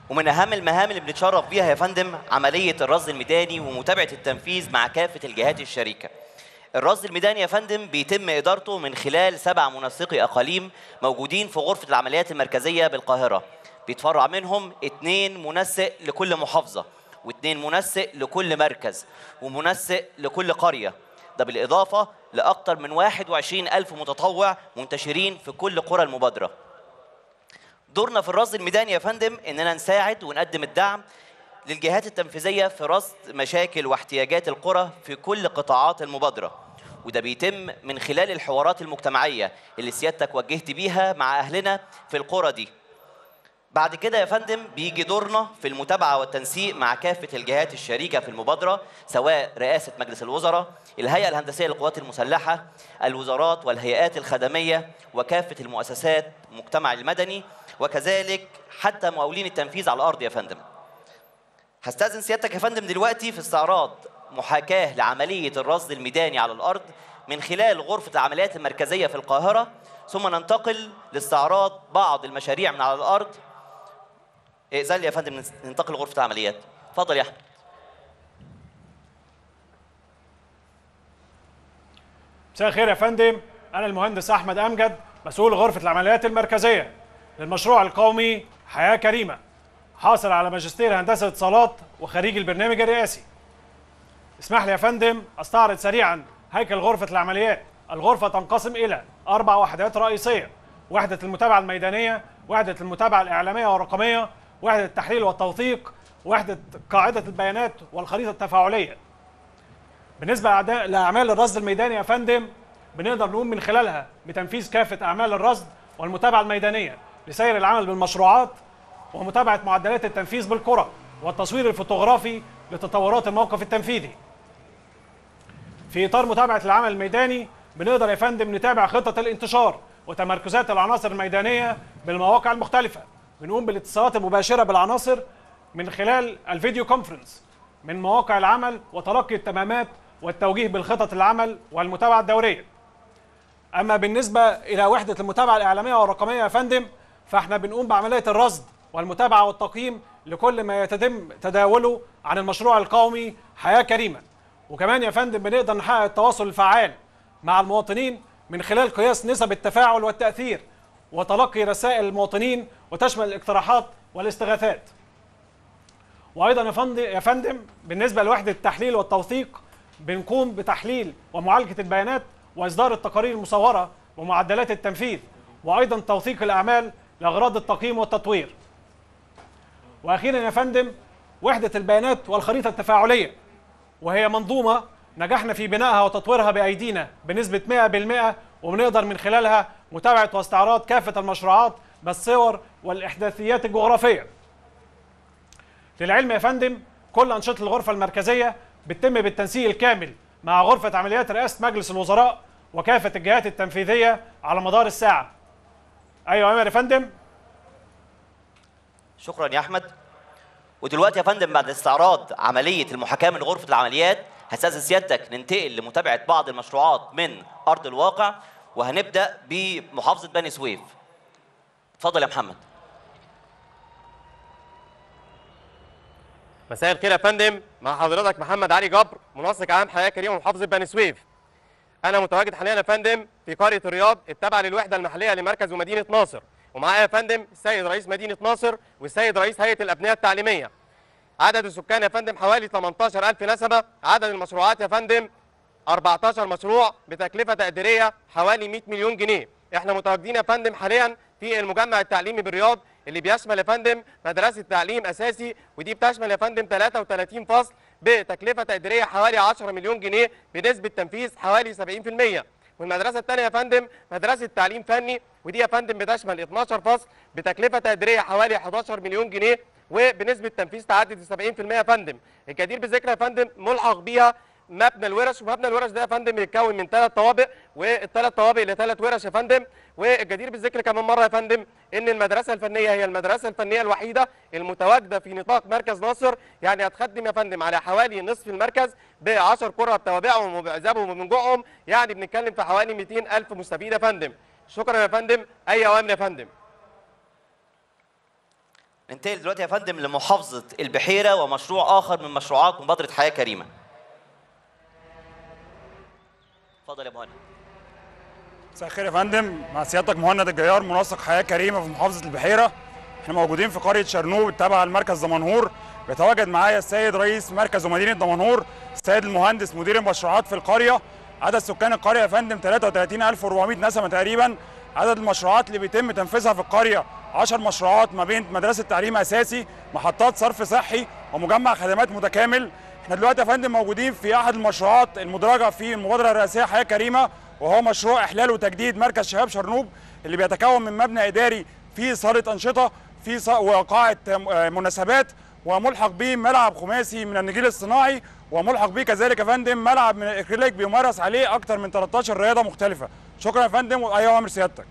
ومن اهم المهام اللي بنتشرف بيها يا فندم عمليه الرصد الميداني ومتابعه التنفيذ مع كافه الجهات الشريكه الرصد الميداني يا فندم بيتم ادارته من خلال سبع منسقي اقاليم موجودين في غرفه العمليات المركزيه بالقاهره بيتفرع منهم اثنين منسق لكل محافظه واثنين منسق لكل مركز ومنسق لكل قريه ده بالاضافه لاكثر من 21 الف متطوع منتشرين في كل قرى المبادره دورنا في الرصد الميداني يا فندم اننا نساعد ونقدم الدعم للجهات التنفيذيه في رصد مشاكل واحتياجات القرى في كل قطاعات المبادره وده بيتم من خلال الحوارات المجتمعيه اللي سيادتك وجهت بيها مع اهلنا في القرى دي بعد كده يا فندم بيجي دورنا في المتابعه والتنسيق مع كافه الجهات الشريكه في المبادره سواء رئاسه مجلس الوزراء الهيئه الهندسيه للقوات المسلحه الوزارات والهيئات الخدميه وكافه المؤسسات المجتمع المدني وكذلك حتى مقاولين التنفيذ على الارض يا فندم هستاذن سيادتك يا فندم دلوقتي في استعراض محاكاه لعمليه الرصد الميداني على الارض من خلال غرفه العمليات المركزيه في القاهره ثم ننتقل لاستعراض بعض المشاريع من على الارض ائذن لي يا فندم ننتقل لغرفه العمليات اتفضل يا احمد مساء الخير يا فندم انا المهندس احمد امجد مسؤول غرفه العمليات المركزيه للمشروع القومي حياه كريمه حاصل على ماجستير هندسه اتصالات وخريج البرنامج الرئاسي اسمح لي يا فندم استعرض سريعا هيكل غرفه العمليات الغرفه تنقسم الى اربع وحدات رئيسيه وحده المتابعه الميدانيه وحده المتابعه الاعلاميه والرقميه وحده التحليل والتوثيق وحده قاعده البيانات والخريطه التفاعليه بالنسبه لأعدا- لاعمال الرصد الميداني يا فندم بنقدر نقوم من خلالها بتنفيذ كافه اعمال الرصد والمتابعه الميدانيه لسير العمل بالمشروعات ومتابعه معدلات التنفيذ بالقرى والتصوير الفوتوغرافي لتطورات الموقف التنفيذي في اطار متابعه العمل الميداني بنقدر يا فندم نتابع خطه الانتشار وتمركزات العناصر الميدانيه بالمواقع المختلفه بنقوم بالاتصالات المباشره بالعناصر من خلال الفيديو كونفرنس من مواقع العمل وتلقي التمامات والتوجيه بالخطط العمل والمتابعه الدوريه اما بالنسبه الى وحده المتابعه الاعلاميه والرقميه يا فندم فاحنا بنقوم بعمليه الرصد والمتابعه والتقييم لكل ما يتم تداوله عن المشروع القومي حياه كريمه وكمان يا فندم بنقدر نحقق التواصل الفعال مع المواطنين من خلال قياس نسب التفاعل والتاثير وتلقي رسائل المواطنين وتشمل الاقتراحات والاستغاثات وايضا يا فندم يا فندم بالنسبه لوحده التحليل والتوثيق بنقوم بتحليل ومعالجه البيانات واصدار التقارير المصوره ومعدلات التنفيذ وايضا توثيق الاعمال لاغراض التقييم والتطوير واخيرا يا فندم وحده البيانات والخريطه التفاعليه وهي منظومه نجحنا في بنائها وتطويرها بايدينا بنسبه 100% وبنقدر من خلالها متابعه واستعراض كافه المشروعات بالصور والاحداثيات الجغرافيه للعلم يا فندم كل أنشطة الغرفة المركزية بتتم بالتنسيق الكامل مع غرفة عمليات رئاسة مجلس الوزراء وكافة الجهات التنفيذية على مدار الساعة أيوة أمر يا فندم شكرا يا احمد ودلوقتي يا فندم بعد استعراض عمليه المحاكاه من غرفه العمليات هستاذن سيادتك ننتقل لمتابعه بعض المشروعات من ارض الواقع وهنبدا بمحافظه بني سويف اتفضل يا محمد مساء الخير يا فندم مع حضرتك محمد علي جبر منسق عام حياه كريمه محافظه بني سويف انا متواجد حاليا يا فندم في قريه الرياض التابعه للوحده المحليه لمركز ومدينه ناصر ومعايا يا فندم السيد رئيس مدينه ناصر والسيد رئيس هيئه الابنيه التعليميه عدد السكان يا فندم حوالي 18000 نسمه عدد المشروعات يا فندم 14 مشروع بتكلفه تقديريه حوالي 100 مليون جنيه احنا متواجدين يا فندم حاليا في المجمع التعليمي بالرياض اللي بيشمل يا فندم مدرسه تعليم اساسي ودي بتشمل يا فندم 33 فصل بتكلفه تقديريه حوالي 10 مليون جنيه بنسبه تنفيذ حوالي 70% والمدرسه الثانيه يا فندم مدرسه تعليم فني ودي يا فندم بتشمل 12 فصل بتكلفه تقديريه حوالي 11 مليون جنيه وبنسبه تنفيذ تعدد 70% يا فندم الجدير بالذكر يا فندم ملحق بيها مبنى الورش ومبنى الورش ده يا فندم بيتكون من ثلاث طوابق والثلاث طوابق لثلاث ورش يا فندم والجدير بالذكر كمان مره يا فندم ان المدرسه الفنيه هي المدرسه الفنيه الوحيده المتواجده في نطاق مركز ناصر يعني هتخدم يا فندم على حوالي نصف المركز ب 10 قرى بتوابعهم وبعذابهم ومن جوعهم يعني بنتكلم في حوالي 200 الف مستفيد يا فندم شكرا يا فندم اي اوامر يا فندم ننتقل دلوقتي يا فندم لمحافظة البحيرة ومشروع آخر من مشروعات مبادرة حياة كريمة. اتفضل يا مهند. مساء الخير يا فندم مع سيادتك مهند الجيار منسق حياه كريمه في محافظه البحيره احنا موجودين في قريه شرنوب التابعه لمركز دمنهور بيتواجد معايا السيد رئيس مركز ومدينه دمنهور السيد المهندس مدير المشروعات في القريه عدد سكان القريه يا فندم 33400 نسمه تقريبا عدد المشروعات اللي بيتم تنفيذها في القريه 10 مشروعات ما بين مدرسه تعليم اساسي محطات صرف صحي ومجمع خدمات متكامل احنا دلوقتي يا فندم موجودين في احد المشروعات المدرجه في المبادره الرئاسيه حياه كريمه وهو مشروع احلال وتجديد مركز شباب شرنوب اللي بيتكون من مبنى اداري فيه صاله انشطه فيه ص- وقاعه آه، مناسبات وملحق به ملعب خماسي من النجيل الصناعي وملحق به كذلك يا فندم ملعب من الاكريليك بيمارس عليه اكثر من 13 رياضه مختلفه شكرا يا فندم واي اوامر سيادتك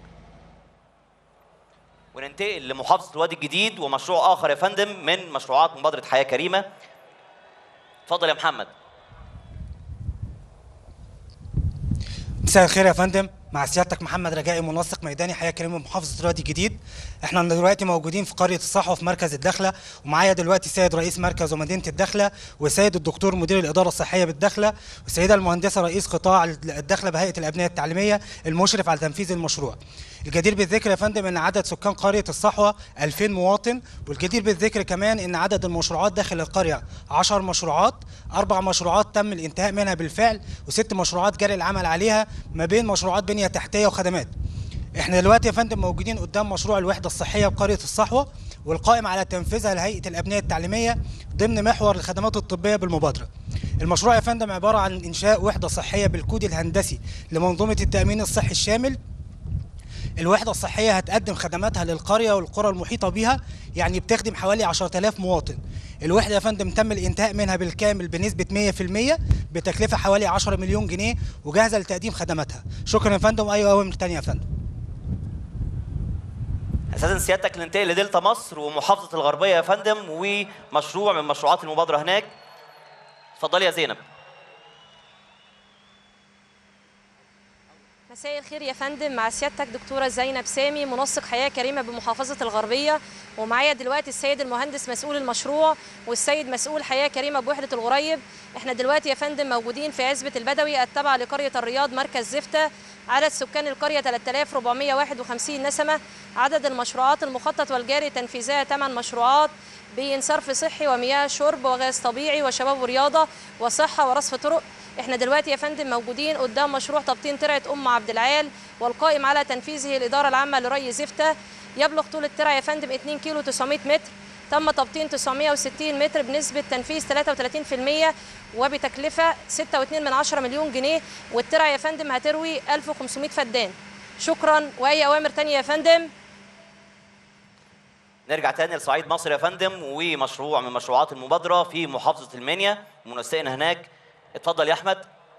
وننتقل لمحافظة الوادي الجديد ومشروع آخر يا فندم من مشروعات مبادرة حياة كريمة. اتفضل يا محمد. مساء الخير يا فندم مع سيادتك محمد رجائي منسق ميداني حياه كريمه محافظه الوادي الجديد احنا دلوقتي موجودين في قريه الصحوه في مركز الدخله ومعايا دلوقتي سيد رئيس مركز ومدينه الدخله وسيد الدكتور مدير الاداره الصحيه بالدخله والسيده المهندسه رئيس قطاع الدخله بهيئه الابنيه التعليميه المشرف على تنفيذ المشروع الجدير بالذكر يا فندم ان عدد سكان قريه الصحوه 2000 مواطن والجدير بالذكر كمان ان عدد المشروعات داخل القريه 10 مشروعات اربع مشروعات تم الانتهاء منها بالفعل وست مشروعات جاري العمل عليها ما بين مشروعات بنيه تحتيه وخدمات احنا دلوقتي يا فندم موجودين قدام مشروع الوحده الصحيه بقريه الصحوه والقائم على تنفيذها لهيئه الابنيه التعليميه ضمن محور الخدمات الطبيه بالمبادره. المشروع يا فندم عباره عن انشاء وحده صحيه بالكود الهندسي لمنظومه التامين الصحي الشامل الوحدة الصحية هتقدم خدماتها للقرية والقرى المحيطة بها يعني بتخدم حوالي 10000 مواطن الوحدة يا فندم تم الانتهاء منها بالكامل بنسبة 100% بتكلفة حوالي 10 مليون جنيه وجاهزة لتقديم خدماتها شكرا يا فندم أي أوامر تانية يا فندم اساسا سيادتك ننتقل لدلتا مصر ومحافظه الغربيه يا فندم ومشروع من مشروعات المبادره هناك اتفضلي يا زينب مساء الخير يا فندم مع سيادتك دكتورة زينب سامي منسق حياة كريمة بمحافظة الغربية ومعايا دلوقتي السيد المهندس مسؤول المشروع والسيد مسؤول حياة كريمة بوحدة الغريب احنا دلوقتي يا فندم موجودين في عزبة البدوي التابعة لقرية الرياض مركز زفتة عدد سكان القرية 3451 نسمة عدد المشروعات المخطط والجاري تنفيذها 8 مشروعات بين صرف صحي ومياه شرب وغاز طبيعي وشباب ورياضة وصحة ورصف طرق احنا دلوقتي يا فندم موجودين قدام مشروع تبطين ترعه ام عبد العال والقائم على تنفيذه الاداره العامه لري زفته يبلغ طول الترعه يا فندم 2 كيلو 900 متر تم تبطين 960 متر بنسبة تنفيذ 33% وبتكلفة 6.2 من 10 مليون جنيه والترعة يا فندم هتروي 1500 فدان شكرا وأي أوامر تانية يا فندم نرجع تاني لصعيد مصر يا فندم ومشروع من مشروعات المبادره في محافظه المنيا منسقنا هناك اتفضل يا احمد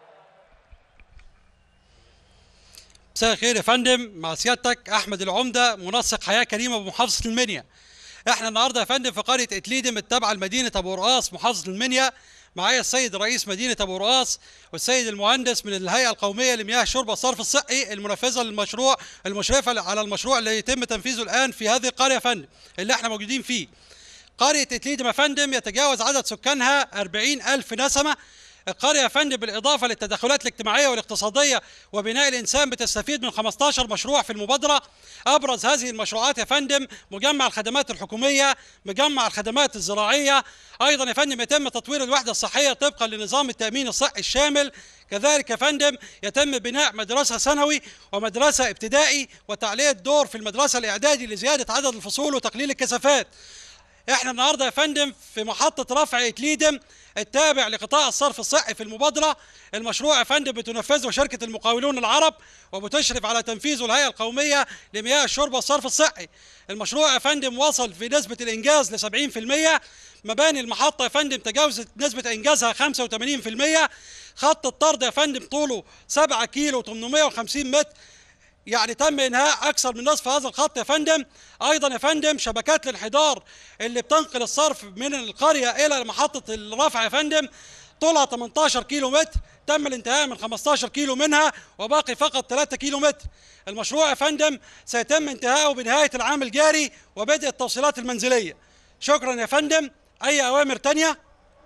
مساء الخير يا فندم مع سيادتك احمد العمده منسق حياه كريمه بمحافظه المنيا احنا النهارده يا فندم في قريه اتليدم التابعه لمدينه ابو رقاص محافظه المنيا معايا السيد رئيس مدينه ابو رقاص والسيد المهندس من الهيئه القوميه لمياه الشرب والصرف الصحي المنفذه للمشروع المشرفه على المشروع اللي يتم تنفيذه الان في هذه القريه يا فندم اللي احنا موجودين فيه قريه اتليدم يا فندم يتجاوز عدد سكانها 40 الف نسمه القرية يا فندم بالإضافة للتدخلات الاجتماعية والاقتصادية وبناء الإنسان بتستفيد من 15 مشروع في المبادرة أبرز هذه المشروعات يا فندم مجمع الخدمات الحكومية مجمع الخدمات الزراعية أيضا يا فندم يتم تطوير الوحدة الصحية طبقا لنظام التأمين الصحي الشامل كذلك يا فندم يتم بناء مدرسة ثانوي ومدرسة ابتدائي وتعلية دور في المدرسة الإعدادي لزيادة عدد الفصول وتقليل الكثافات احنا النهارده يا فندم في محطة رفع اتليدم التابع لقطاع الصرف الصحي في المبادرة المشروع يا فندم بتنفذه شركة المقاولون العرب وبتشرف على تنفيذه الهيئة القومية لمياه الشرب والصرف الصحي المشروع يا فندم وصل في نسبة الإنجاز ل 70% مباني المحطة يا فندم تجاوزت نسبة إنجازها 85% خط الطرد يا فندم طوله 7 كيلو 850 متر يعني تم انهاء اكثر من نصف هذا الخط يا فندم ايضا يا فندم شبكات الانحدار اللي بتنقل الصرف من القريه الى محطه الرفع يا فندم طولها 18 كيلو متر تم الانتهاء من 15 كيلو منها وباقي فقط 3 كيلو متر المشروع يا فندم سيتم انتهاؤه بنهايه العام الجاري وبدء التوصيلات المنزليه شكرا يا فندم اي اوامر تانية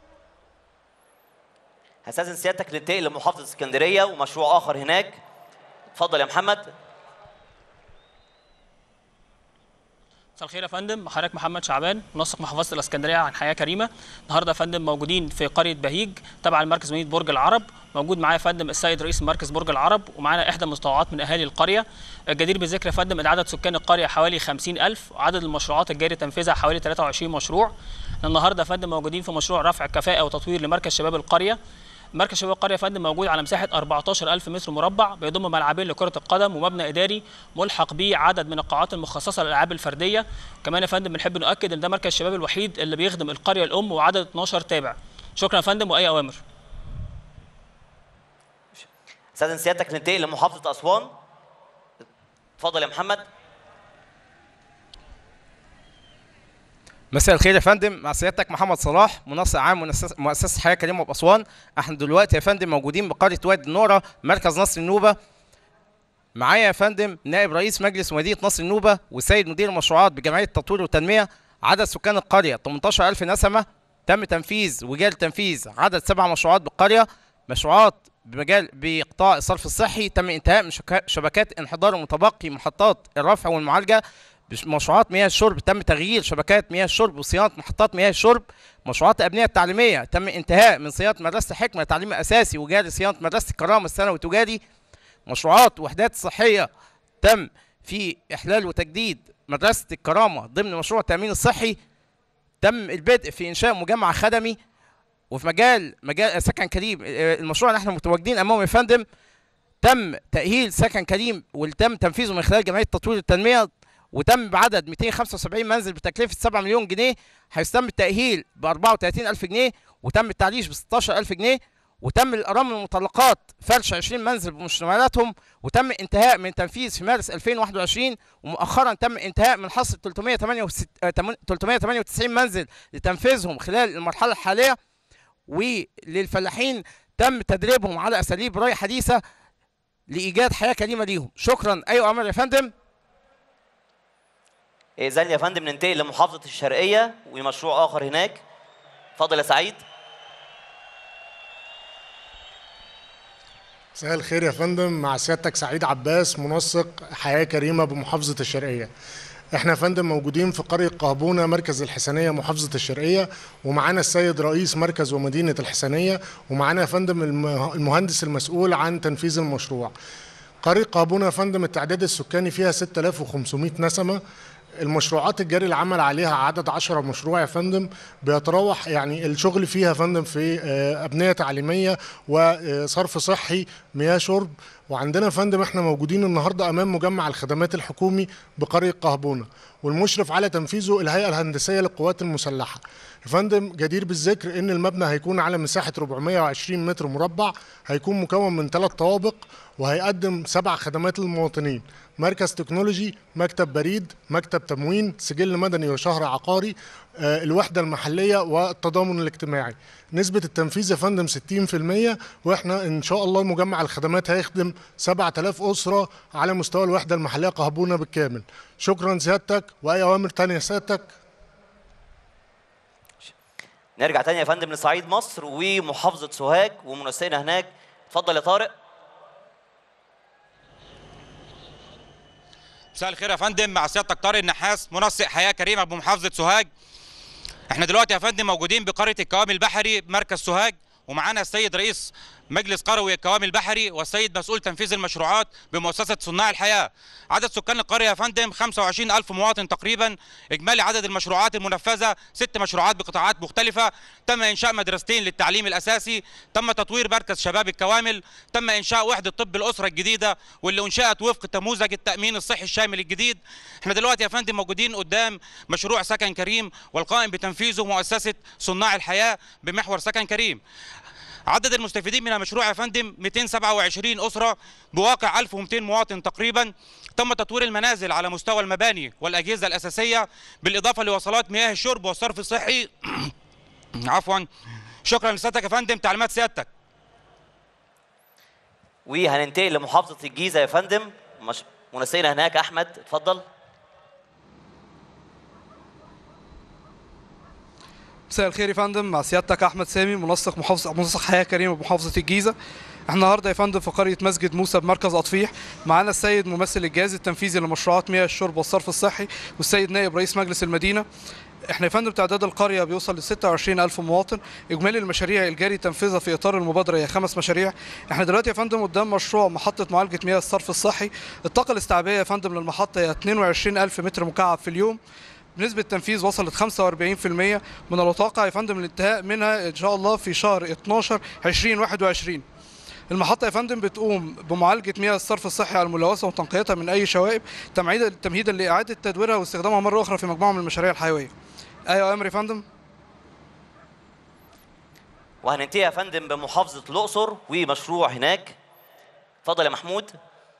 هستاذن سيادتك ننتقل لمحافظه اسكندريه ومشروع اخر هناك اتفضل يا محمد مساء الخير يا فندم حضرتك محمد شعبان منسق محافظه الاسكندريه عن حياه كريمه النهارده يا فندم موجودين في قريه بهيج تبع المركز مدينه برج العرب موجود معايا يا فندم السيد رئيس مركز برج العرب ومعانا احدى المستوعبات من اهالي القريه الجدير بالذكر يا فندم ان عدد سكان القريه حوالي 50000 وعدد المشروعات الجاري تنفيذها حوالي 23 مشروع احنا النهارده يا فندم موجودين في مشروع رفع الكفاءه وتطوير لمركز شباب القريه مركز شباب القريه يا فندم موجود على مساحه 14000 متر مربع بيضم ملعبين لكره القدم ومبنى اداري ملحق به عدد من القاعات المخصصه للالعاب الفرديه كمان يا فندم بنحب نؤكد ان ده مركز الشباب الوحيد اللي بيخدم القريه الام وعدد 12 تابع شكرا يا فندم واي اوامر استاذن سيادتك ننتقل لمحافظه اسوان اتفضل يا محمد مساء الخير يا فندم مع سيادتك محمد صلاح منسق عام مؤسسة- مؤسسة حياة كريمة بأسوان احنا دلوقتي يا فندم موجودين بقرية وادي النورة مركز نصر النوبة معايا يا فندم نائب رئيس مجلس مدينة نصر النوبة وسيد مدير المشروعات بجمعية التطوير والتنمية عدد سكان القرية 18000 نسمة تم تنفيذ وجاري تنفيذ عدد سبع مشروعات بالقرية مشروعات بمجال بقطاع الصرف الصحي تم انتهاء من شك- شبكات انحدار المتبقي محطات الرفع والمعالجة بش- مشروعات مياه الشرب تم تغيير شبكات مياه الشرب وصيانة محطات مياه الشرب مشروعات الأبنية التعليمية تم انتهاء من صيانة مدرسة حكمة تعليم أساسي وجاري صيانة مدرسة الكرامة الثانوي التجاري مشروعات وحدات صحية تم في إحلال وتجديد مدرسة الكرامة ضمن مشروع التأمين الصحي تم البدء في إنشاء مجمع خدمي وفي مجال مجال سكن كريم آه، المشروع اللي احنا متواجدين أمامه يا فندم تم تأهيل سكن كريم واللي تم تنفيذه من خلال جمعية التطوير والتنمية وتم بعدد 275 منزل بتكلفة 7 مليون جنيه هيتم التأهيل ب 34 ألف جنيه وتم التعريش ب 16 ألف جنيه وتم الأرامل المطلقات فرش 20 منزل بمشتملاتهم وتم انتهاء من تنفيذ في مارس 2021 ومؤخرا تم انتهاء من حصر 368 آه، تمن- 398 منزل لتنفيذهم خلال المرحلة الحالية وللفلاحين تم تدريبهم على أساليب ري حديثة لإيجاد حياة كريمة ليهم شكرا أيوة أمر يا فندم اذا يا فندم ننتقل لمحافظه الشرقيه ومشروع اخر هناك اتفضل يا سعيد مساء الخير يا فندم مع سيادتك سعيد عباس منسق حياة كريمة بمحافظة الشرقية احنا يا فندم موجودين في قرية قهبونة مركز الحسنية محافظة الشرقية ومعانا السيد رئيس مركز ومدينة الحسنية ومعانا يا فندم الم- المهندس المسؤول عن تنفيذ المشروع قرية قهبونة يا فندم التعداد السكاني فيها 6500 نسمة المشروعات الجاري العمل عليها عدد 10 مشروع يا فندم بيتراوح يعني الشغل فيها يا فندم في آه، أبنية تعليمية وصرف صحي مياه شرب وعندنا يا فندم احنا موجودين النهارده امام مجمع الخدمات الحكومي بقريه قهبونه والمشرف على تنفيذه الهيئه الهندسيه للقوات المسلحه. يا فندم جدير بالذكر ان المبنى هيكون على مساحه 420 متر مربع هيكون مكون من ثلاث طوابق وهيقدم سبع خدمات للمواطنين مركز تكنولوجي مكتب بريد مكتب تموين سجل مدني وشهر عقاري آه، الوحدة المحلية والتضامن الاجتماعي نسبة التنفيذ يا فندم 60% واحنا ان شاء الله مجمع الخدمات هيخدم 7000 أسرة على مستوى الوحدة المحلية قهبونة بالكامل شكرا سيادتك وأي أوامر تانية سيادتك نرجع تاني يا فندم لصعيد مصر ومحافظه سوهاج ومنسقنا هناك اتفضل يا طارق مساء الخير يا فندم مع سيادتك طارق النحاس منسق حياه كريمه بمحافظه سوهاج احنا دلوقتي يا فندم موجودين بقريه الكوامي البحري مركز سوهاج ومعانا السيد رئيس مجلس قروي الكوامي البحري والسيد مسؤول تنفيذ المشروعات بمؤسسة صناع الحياة عدد سكان القرية يا فندم 25 ألف مواطن تقريبا إجمالي عدد المشروعات المنفذة ست مشروعات بقطاعات مختلفة تم إنشاء مدرستين للتعليم الأساسي تم تطوير مركز شباب الكوامل تم إنشاء وحدة طب الأسرة الجديدة واللي أنشأت وفق نموذج التأمين الصحي الشامل الجديد احنا دلوقتي يا فندم موجودين قدام مشروع سكن كريم والقائم بتنفيذه مؤسسة صناع الحياة بمحور سكن كريم عدد المستفيدين من المشروع يا فندم 227 أسرة بواقع 1200 مواطن تقريبا تم تطوير المنازل على مستوى المباني والأجهزة الأساسية بالإضافة لوصلات مياه الشرب والصرف الصحي عفوا شكرا لسيادتك يا فندم تعليمات سيادتك وهننتقل لمحافظه الجيزه يا فندم مش... منسقنا هناك احمد اتفضل مساء الخير يا فندم مع سيادتك احمد سامي منسق محافظه منسق حياه كريمه بمحافظه الجيزه احنا النهارده يا فندم في قريه مسجد موسى بمركز اطفيح معانا السيد ممثل الجهاز التنفيذي لمشروعات مياه الشرب والصرف الصحي والسيد نائب رئيس مجلس المدينه احنا يا فندم تعداد القريه بيوصل ل 26000 مواطن اجمالي المشاريع الجاري تنفيذها في اطار المبادره هي خمس مشاريع احنا دلوقتي يا فندم قدام مشروع محطه معالجه مياه الصرف الصحي الطاقه الاستيعابيه يا فندم للمحطه هي 22000 متر مكعب في اليوم بنسبة تنفيذ وصلت 45% من المتوقع يا فندم الانتهاء منها إن شاء الله في شهر 12 2021 المحطة يا فندم بتقوم بمعالجة مياه الصرف الصحي على الملوثة وتنقيتها من أي شوائب تمهيدا تمهيدا لإعادة تدويرها واستخدامها مرة أخرى في مجموعة من المشاريع الحيوية. أيوة أمر يا فندم؟ وهننتهي يا فندم بمحافظه الاقصر ومشروع هناك اتفضل يا محمود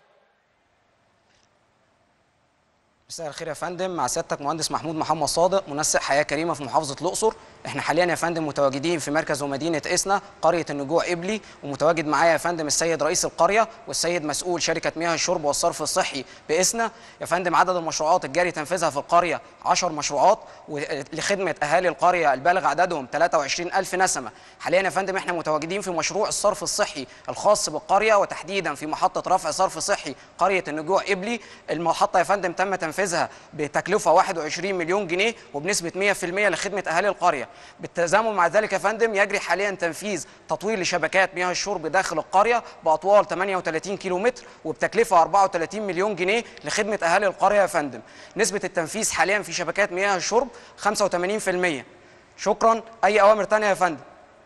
مساء الخير يا فندم مع سيادتك مهندس محمود محمد صادق منسق حياه كريمه في محافظه الاقصر احنا حاليا يا فندم متواجدين في مركز ومدينه اسنا قريه النجوع ابلي ومتواجد معايا يا فندم السيد رئيس القريه والسيد مسؤول شركه مياه الشرب والصرف الصحي باسنا يا فندم عدد المشروعات الجاري تنفيذها في القريه 10 مشروعات لخدمه اهالي القريه البالغ عددهم 23000 نسمه حاليا يا فندم احنا متواجدين في مشروع الصرف الصحي الخاص بالقريه وتحديدا في محطه رفع صرف صحي قريه النجوع ابلي المحطه يا فندم تم تنفيذها بتكلفه 21 مليون جنيه وبنسبه 100% لخدمه اهالي القريه بالتزامن مع ذلك يا فندم يجري حاليا تنفيذ تطوير لشبكات مياه الشرب داخل القريه باطوال 38 كيلو متر وبتكلفه 34 مليون جنيه لخدمه اهالي القريه يا فندم نسبه التنفيذ حاليا في شبكات مياه الشرب 85% شكرا اي اوامر ثانيه يا فندم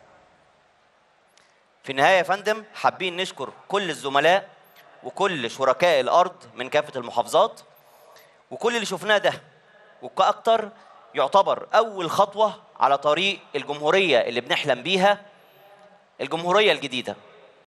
في النهايه يا فندم حابين نشكر كل الزملاء وكل شركاء الارض من كافه المحافظات وكل اللي شفناه ده وكأكتر يعتبر أول خطوة على طريق الجمهورية اللي بنحلم بيها الجمهورية الجديدة